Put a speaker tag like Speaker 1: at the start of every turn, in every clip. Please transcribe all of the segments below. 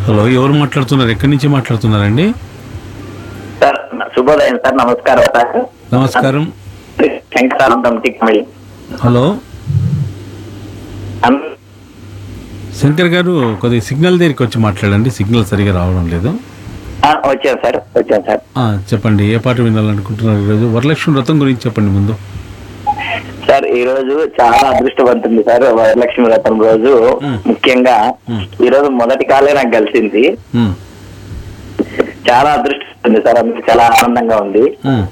Speaker 1: Hello ఎవరు మాట్లాడుతున్నారు ఎక్కడి నుంచి మాట్లాడుతున్నారండి
Speaker 2: సార్ శుభోదయం సార్ నమస్కారం సార్
Speaker 1: నమస్కారం
Speaker 2: శంకరానందం టిక్మడి
Speaker 1: హలో శంకర్ గారు కొద్దిగా సిగ్నల్ దగ్గరికి వచ్చి మాట్లాడండి సిగ్నల్ సరిగా రావడం లేదు
Speaker 2: వచ్చాను సార్ వచ్చాను సార్
Speaker 1: ఆ, చెప్పండి ఏ పాట వినాలనుకుంటున్నారు ఈరోజు వరలక్ష్మి వ్రతం గురించి చెప్పండి ముందు
Speaker 2: సార్ ఈ రోజు చాలా అదృష్టవంతుంది సార్ వరలక్ష్మి వ్రతం రోజు
Speaker 1: మ్.
Speaker 2: ముఖ్యంగా
Speaker 1: మ్.
Speaker 2: ఈ రోజు మొదటి కాలే నాకు కలిసింది
Speaker 1: ఉమ్,
Speaker 2: చాలా అదృష్టం ఉంది సార్ అందుకు చాలా ఆనందంగా ఉంది
Speaker 1: ఉమ్,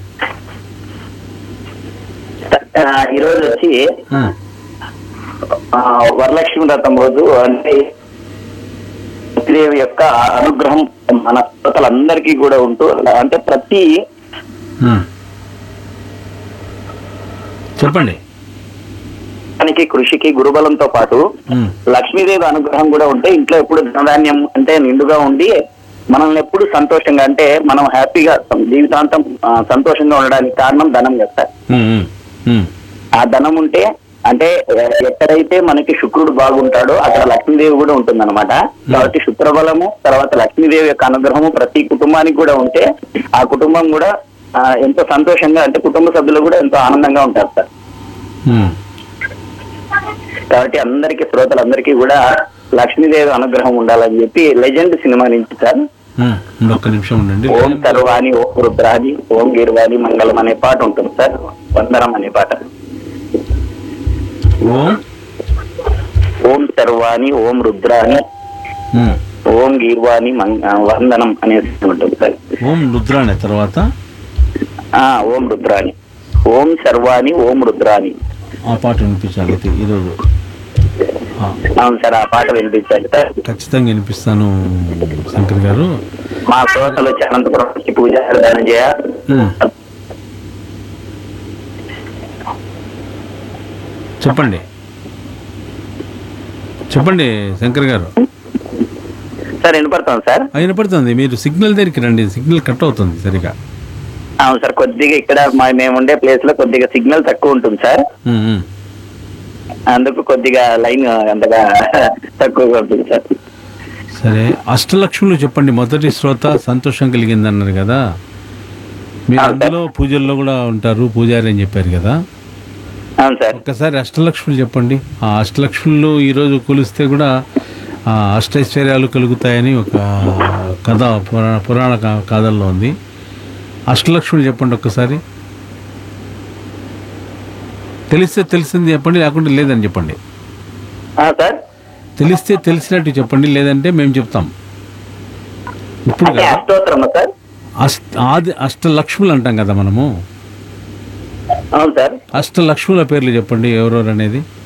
Speaker 2: ఆ, ఈ రోజు వచ్చి
Speaker 1: ఉమ్,
Speaker 2: ఆ, వరలక్ష్మి వ్రతం రోజు అంటే దేవి యొక్క అనుగ్రహం మన శ్రోతలందరికీ కూడా ఉంటూ అంటే ప్రతి
Speaker 1: ఉమ్. చెప్పండి
Speaker 2: దానికి కృషికి గురుబలంతో పాటు
Speaker 1: ఉమ్,
Speaker 2: లక్ష్మీదేవి అనుగ్రహం కూడా ఉంటే ఇంట్లో ఎప్పుడు ధనధాన్యం అంటే నిండుగా ఉండి మనల్ని ఎప్పుడు సంతోషంగా అంటే మనం హ్యాపీగా జీవితాంతం ఆ, సంతోషంగా ఉండడానికి కారణం ధనం కదా సార్
Speaker 1: ఉమ్, ఉమ్, ఉమ్,
Speaker 2: ఆ ధనం ఉంటే అంటే ఎ- ఎక్కడైతే మనకి శుక్రుడు బాగుంటాడో అక్కడ లక్ష్మీదేవి కూడా ఉంటుందన్నమాట కాబట్టి శుక్రబలము తర్వాత లక్ష్మీదేవి యొక్క అనుగ్రహము ప్రతి కుటుంబానికి కూడా ఉంటే ఆ కుటుంబం కూడా ఆ, ఎంతో సంతోషంగా అంటే కుటుంబ సభ్యులు కూడా ఎంతో ఆనందంగా ఉంటారు సార్
Speaker 1: ఉమ్.
Speaker 2: కాబట్టి అందరికి శ్రోతలందరికీ కూడా లక్ష్మీదేవి అనుగ్రహం ఉండాలని చెప్పి లెజెండ్ సినిమా నుంచి సార్
Speaker 1: ఉమ్, ఇంకొక నిమిషం ఉండండి
Speaker 2: ఓం సర్వాణి ఓం రుద్రాని ఓం గిర్వాణి మంగళం అనే పాట ఉంటుంది సార్ వందనం అనే పాట
Speaker 1: ఓం
Speaker 2: ఓం సర్వాణి ఓం రుద్రాని
Speaker 1: ఉమ్,
Speaker 2: ఓం గీర్వాణి మంగ వందనం అనేది ఉంటుంది సార్
Speaker 1: ఓం రుద్రానే తర్వాత
Speaker 2: ఆ ఓం రుద్రాని ఓం సర్వాణి ఓం రుద్రాని
Speaker 1: ఆ పాట వినిపించాలి అయితే ఈరోజు ఆ,
Speaker 2: అవును సార్ ఆ పాట వినిపించాలి సార్
Speaker 1: ఖచ్చితంగా వినిపిస్తాను శంకర్ గారు
Speaker 2: మా శ్రోతలు వచ్చి అనంతపురం వచ్చి పూజ ధనంజయ
Speaker 1: ఉమ్, చెప్పండి చెప్పండి శంకర్ గారు
Speaker 2: సార్ వినపడుతుంది సార్
Speaker 1: ఆ, వినపడుతుంది మీరు సిగ్నల్ దగ్గరికి రండి సిగ్నల్ కట్ అవుతుంది సరిగా
Speaker 2: అవును సార్ కొద్దిగా ఇక్కడ మా మేము ఉండే ప్లేస్ లో కొద్దిగా సిగ్నల్ తక్కువ ఉంటుంది సార్
Speaker 1: ఉమ్, ఉమ్.
Speaker 2: అందుకు కొద్దిగా లైన్ అంతగా తక్కువగా ఉంటుంది సార్
Speaker 1: సరే అష్టలక్ష్ములు చెప్పండి మొదటి శ్రోత సంతోషం కలిగింది అన్నారు కదా మీరు
Speaker 2: అవును సార్.
Speaker 1: అందులో పూజల్లో కూడా ఉంటారు పూజారి అని చెప్పారు కదా
Speaker 2: అవును సార్
Speaker 1: ఒక్కసారి అష్టలక్ష్ములు చెప్పండి ఆ అష్టలక్ష్ములు ఈరోజు కొలిస్తే కూడా ఆ అష్టైశ్వర్యాలు కలుగుతాయని ఒక కథ పురాణ పురాణ క- కథల్లో ఉంది అష్టలక్ష్ములు చెప్పండి ఒక్కసారి తెలిస్తే తెలిసింది చెప్పండి లేకుంటే లేదని చెప్పండి
Speaker 2: ఆ, సార్
Speaker 1: తెలిస్తే తెలిసినట్టు చెప్పండి లేదంటే మేము చెప్తాం ఇప్పుడు
Speaker 2: అంటే
Speaker 1: కదా
Speaker 2: అష్టోత్తరమా సార్
Speaker 1: అష్ట ఆది అష్టలక్ష్ములు అంటాం కదా మనము
Speaker 2: అవును సార్
Speaker 1: అష్టలక్ష్ముల పేర్లు చెప్పండి ఎవరెవరు అనేది